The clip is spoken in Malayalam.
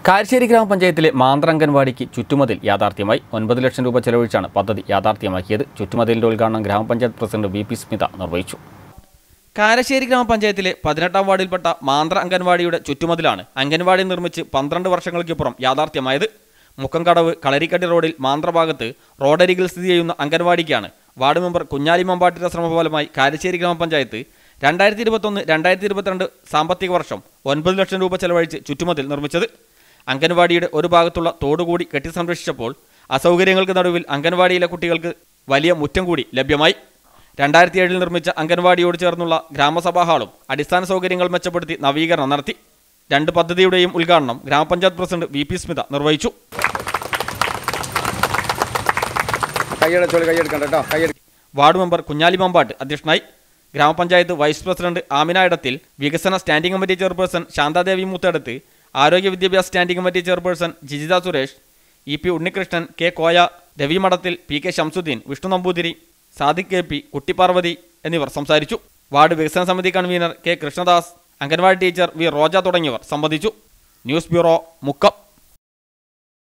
കാരശ്ശേരി ഗ്രാമപഞ്ചായത്തിലെ മാന്ത്ര അംഗൻവാടിക്ക് ചുറ്റുമതിൽ യാഥാർത്ഥ്യമായി ഒൻപത് ലക്ഷം രൂപ ചെലവഴിച്ചാണ് പദ്ധതി യാഥാർത്ഥ്യമാക്കിയത് ചുറ്റുമതിലിന്റെ ഉദ്ഘാടനം ഗ്രാമപഞ്ചായത്ത് പ്രസിഡന്റ് വി പി സ്മിത നിർവഹിച്ചു കാരശ്ശേരി ഗ്രാമപഞ്ചായത്തിലെ പതിനെട്ടാം വാർഡിൽപ്പെട്ട മാന്ത്ര അംഗൻവാടിയുടെ ചുറ്റുമതിലാണ് അംഗൻവാടി നിർമ്മിച്ച് പന്ത്രണ്ട് വർഷങ്ങൾക്കിപ്പുറം യാഥാർത്ഥ്യമായത് മുക്കംകടവ് കളരിക്കട്ടി റോഡിൽ മാന്ത്ര ഭാഗത്ത് റോഡരികിൽ സ്ഥിതി ചെയ്യുന്ന അംഗൻവാടിക്കാണ് വാർഡ് മെമ്പർ കുഞ്ഞാലി മമ്പാട്ടിന്റെ ശ്രമഫലമായി കാരശ്ശേരി ഗ്രാമപഞ്ചായത്ത് രണ്ടായിരത്തി ഇരുപത്തൊന്ന് രണ്ടായിരത്തി ഇരുപത്തിരണ്ട് സാമ്പത്തിക വർഷം ഒൻപത് ലക്ഷം രൂപ ചെലവഴിച്ച് ചുറ്റുമതിൽ നിർമ്മിച്ചത് അംഗൻവാടിയുടെ ഒരു ഭാഗത്തുള്ള തോടുകൂടി കെട്ടി സംരക്ഷിച്ചപ്പോൾ അസൗകര്യങ്ങൾക്ക് നടുവിൽ അംഗൻവാടിയിലെ കുട്ടികൾക്ക് വലിയ മുറ്റം കൂടി ലഭ്യമായി രണ്ടായിരത്തി ഏഴിൽ നിർമ്മിച്ച അംഗൻവാടിയോട് ചേർന്നുള്ള ഗ്രാമസഭാ ഹാളും അടിസ്ഥാന സൗകര്യങ്ങൾ മെച്ചപ്പെടുത്തി നവീകരണം നടത്തി രണ്ട് പദ്ധതിയുടെയും ഉദ്ഘാടനം ഗ്രാമപഞ്ചായത്ത് പ്രസിഡന്റ് വി പി സ്മിത നിർവഹിച്ചു കൈയടച്ചോളി കൈയെടുക്കണ്ട കേട്ടോ കൈയെടു വാർഡ് മെമ്പർ കുഞ്ഞാലി മമ്പാട്ട് അധ്യക്ഷനായി ഗ്രാമപഞ്ചായത്ത് വൈസ് പ്രസിഡന്റ് ആമിന ഇടത്തിൽ വികസന standing committee chairperson Shanthadevi Muthadath ആരോഗ്യ വിദ്യാഭ്യാസ standing committee chairperson Jijitha Suresh E P Unnikrishnan K Koya Ravi Madathil P K Shamsudheen Vishnu Namboothiri Sadiq K P Kuttiparvathi എന്നിവർ സംസാരിച്ചു വാർഡ് വികസന സമിതി convener K Krishnadas anganwadi teacher V Roja തുടങ്ങിയവർ സംബന്ധിച്ചു ന്യൂസ് ബ്യൂറോ മുക്കം